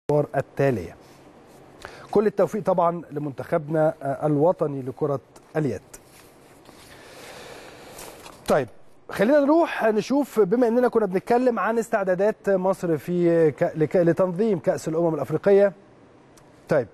الادوار التاليه. كل التوفيق طبعا لمنتخبنا الوطني لكره اليد. طيب خلينا نروح نشوف بما اننا كنا بنتكلم عن استعدادات مصر في ك... لك... لتنظيم كاس الامم الافريقيه. طيب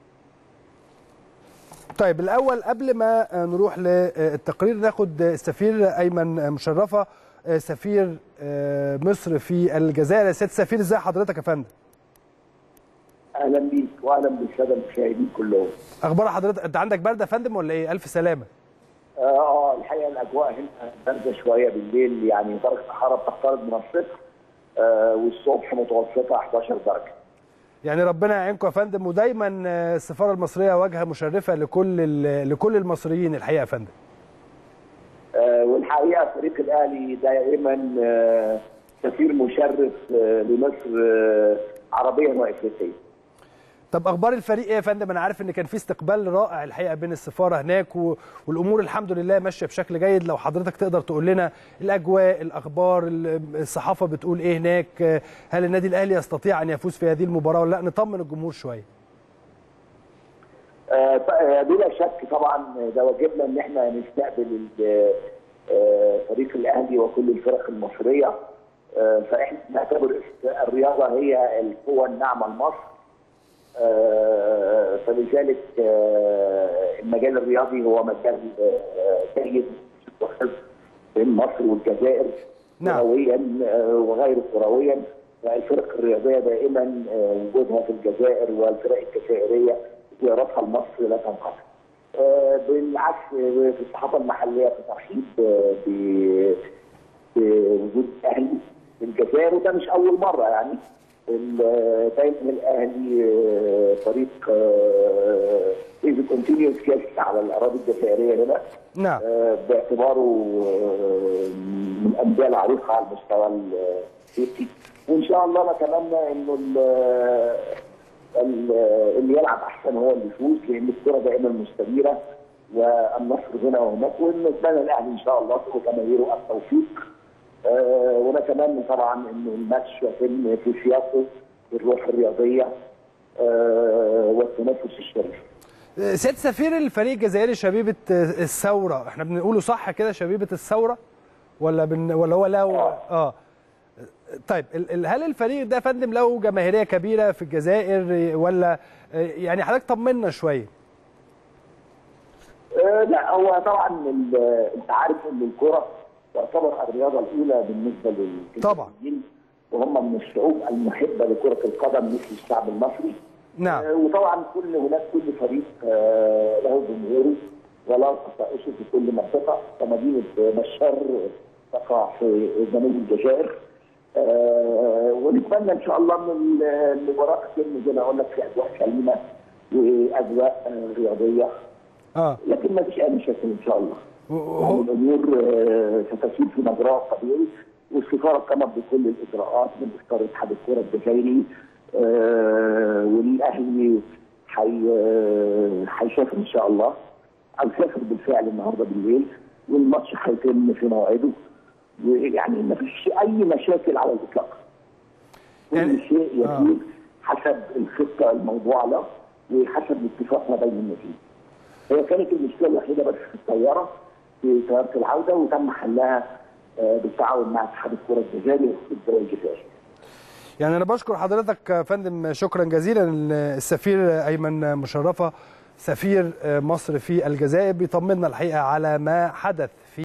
طيب الاول قبل ما نروح للتقرير ناخد السفير ايمن مشرفه سفير مصر في الجزائر يا سياده السفير ازي حضرتك يا فندم اهلا بيك واهلا بالساده المشاهدين كلهم اخبار حضرتك انت عندك برد يا فندم ولا ايه الف سلامه اه الحقيقه الاجواء هنا بارده شويه بالليل يعني درجه الحراره بتقترب من الصفر آه والصبح متوسطه 11 درجه يعني ربنا يعينكم يا فندم ودايما السفاره المصريه واجهه مشرفه لكل لكل المصريين الحقيقه يا فندم آه والحقيقه فريق الاهلي دائما آه سفير مشرف آه لمصر آه عربيا وافريقيا طب اخبار الفريق ايه يا فندم انا عارف ان كان في استقبال رائع الحقيقه بين السفاره هناك و... والامور الحمد لله ماشيه بشكل جيد لو حضرتك تقدر تقول لنا الاجواء الاخبار الصحافه بتقول ايه هناك هل النادي الاهلي يستطيع ان يفوز في هذه المباراه ولا لا نطمن الجمهور شويه آه بلا شك طبعا ده واجبنا ان احنا نستقبل آه فريق الاهلي وكل الفرق المصريه آه فاحنا نعتبر الرياضه هي القوه الناعمه لمصر آه فلذلك آه المجال الرياضي هو مجال آه جيد بين مصر والجزائر نعم. كرويا وغير كرويا الفرق الرياضيه دائما وجودها في الجزائر والفرق الجزائريه زيارتها لمصر لا تنقطع. بالعكس في الصحافه المحليه في ترحيب بوجود الاهلي في الجزائر وده مش اول مره يعني دايما الاهلي فريق از كونتينيوس كاست على الاراضي الجزائريه هنا نعم باعتباره من الانديه العريقه على المستوى الافريقي وان شاء الله نتمنى انه اللي يلعب احسن هو اللي يفوز لان الكره دائما مستديره والنصر هنا وهناك ونتمنى الاهلي ان شاء الله وجماهيره التوفيق آه ونتمنى طبعا انه الماتش يتم في سياقه بالروح الرياضيه آه والتنافس الشريف. سياده سفير الفريق الجزائري شبيبه الثوره احنا بنقوله صح كده شبيبه الثوره ولا بن ولا هو له اه, آه. طيب هل الفريق ده فندم له جماهيريه كبيره في الجزائر ولا يعني حضرتك طمنا شويه آه لا هو طبعا انت عارف ان الكره تعتبر الرياضه الاولى بالنسبه للجزائريين طبعا وهم من الشعوب المحبه لكره القدم مثل الشعب المصري نعم آه وطبعا كل هناك كل فريق آه له جمهوره وله خصائصه في كل منطقه فمدينه بشار تقع في جنوب الجزائر آه ونتمنى ان شاء الله ان المباراه تتم زي ما اقول لك في اجواء سليمه واجواء رياضيه اه لكن ما فيش اي مشاكل ان شاء الله يعني الامور ستسير في مجراها الطبيعي والسفاره قامت بكل الاجراءات من اختار اتحاد الكره الجزائري آه والاهلي هيسافر ان شاء الله او سافر بالفعل النهارده بالليل والماتش هيتم في موعده ويعني ما فيش اي مشاكل على الاطلاق كل يعني شيء يتم آه. حسب الخطه الموضوعه له وحسب الاتفاق ما بين النتيجه هي كانت المشكله الوحيده بس في الطياره في طياره العوده وتم حلها بالتعاون مع اتحاد الكره الجزائري والدول الجزائري. يعني انا بشكر حضرتك يا فندم شكرا جزيلا السفير ايمن مشرفه سفير مصر في الجزائر بيطمنا الحقيقه على ما حدث في